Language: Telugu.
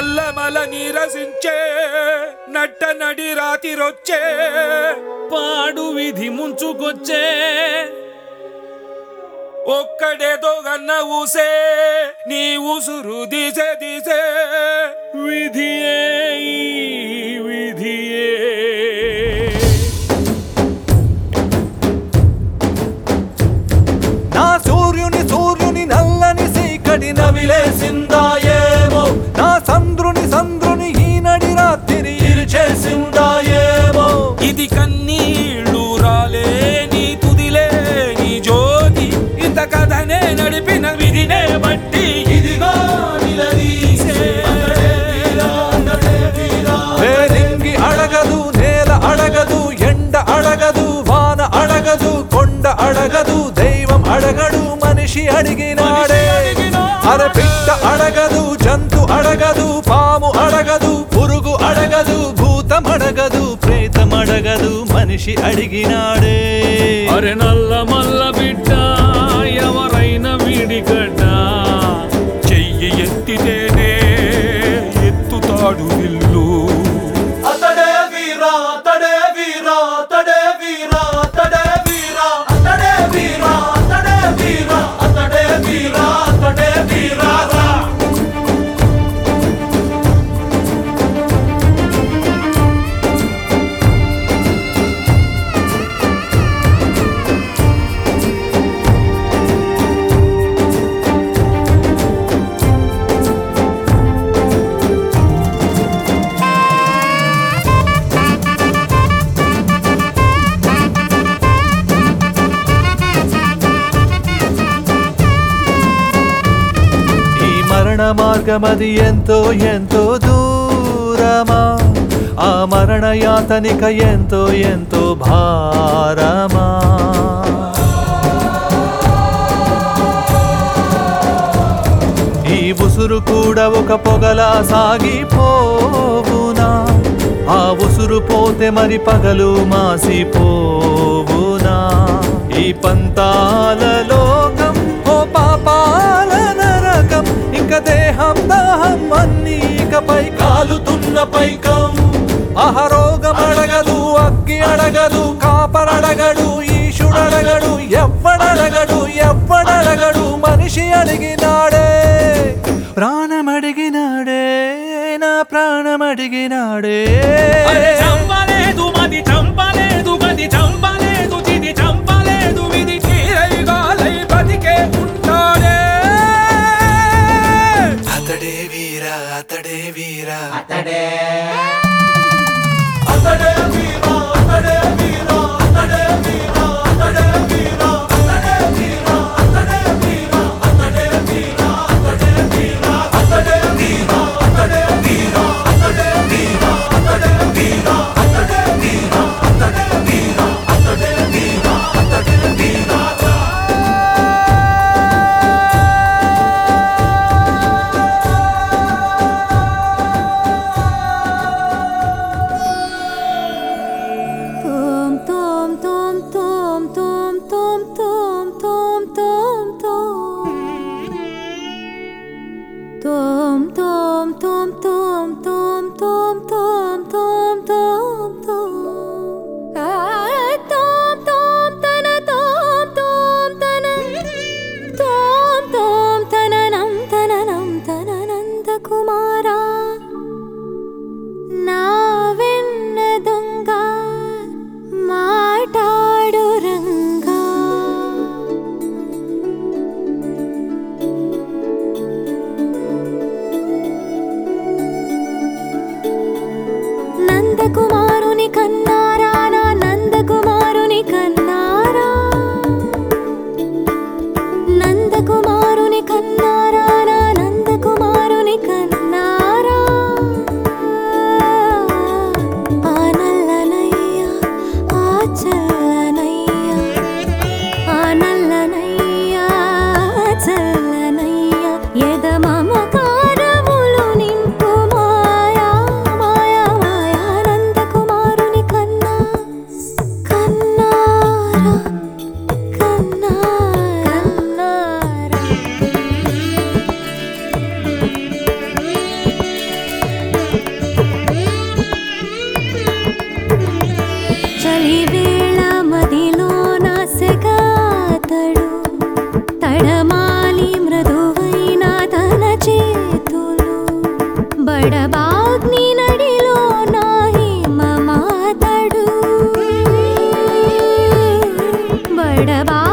నల్లమల నీరసించే నట్ట నడి రాతిరొచ్చే పాడు విధి ముంచుకొచ్చే ఒక్కడేదో గన్న ఊసే నీ ఉసురు దిసే దిసే విధియే ఈ విధియే నా సూర్యుని సూర్యుని నల్లని సీకటి నవిలేసిందాయేమో నా చంద్రుని చంద్రుని ఈనడి రాత్రి ఇరిచేసిందాయేమో ఇది కన్నీళ్ళు రాలే నీ తుదిలే నీ జ్యోతి ఇంత కథనే నడిపిన విధినే బట్టి ఇదిగో నిలదీసే వేరింగి అడగదు నేల అడగదు ఎండ అడగదు వాన అడగదు కొండ అడగదు దైవం అడగడు మనిషి అడిగినాడే అరే పిట్ట అడగదు జంతు అడగదు పాము అడగదు పురుగు అడగదు భూతం అడగదు ప్రేతం అడగదు మనిషి అడిగినాడే అరె నల్ల మల్ల బిడ్డ ఎవరైనా విడిగడ్డ చెయ్యి ఎత్తితేనే ఎత్తుతాడు విల్లు అతడే వీరా అతడే వీరా అతడే వీరా అతడే వీరా అతడే వీరా అతడే వీరా అతడే వీరా అతడే వీరా ఈ మరణ మార్గమది ఎంతో ఎంతో దూరమా ఆ మరణ యాతనిక ఎంతో ఎంతో భారమా ఈ ఉసురు కూడా ఒక పొగలా సాగిపోవునా ఆ ఉసురు పోతే మరి పగలు మాసిపోవునా ఈ పంతాల లోకం ఓ పాపాల నరకం ఇంక దేహం దాహం అన్నీ ఇకపై కాలుతున్న పైకం అహరోగం అడగదు అగ్గి అడగదు కాపరడగడు ఈశుడడగడు ఎవ్వడడగడు ఎవ్వడడగడు మనిషి అడిగినాడే ప్రాణమడిగినాడే నా ప్రాణమడిగినాడే అరె చంపలేదు మది చంపలేదు గది చంపలేదు చిది చంపలేదు విధి తీరైగాలై బతికే ఉంటాడే అతడే వీరా అతడే వీరా అతడే అతడే పడవా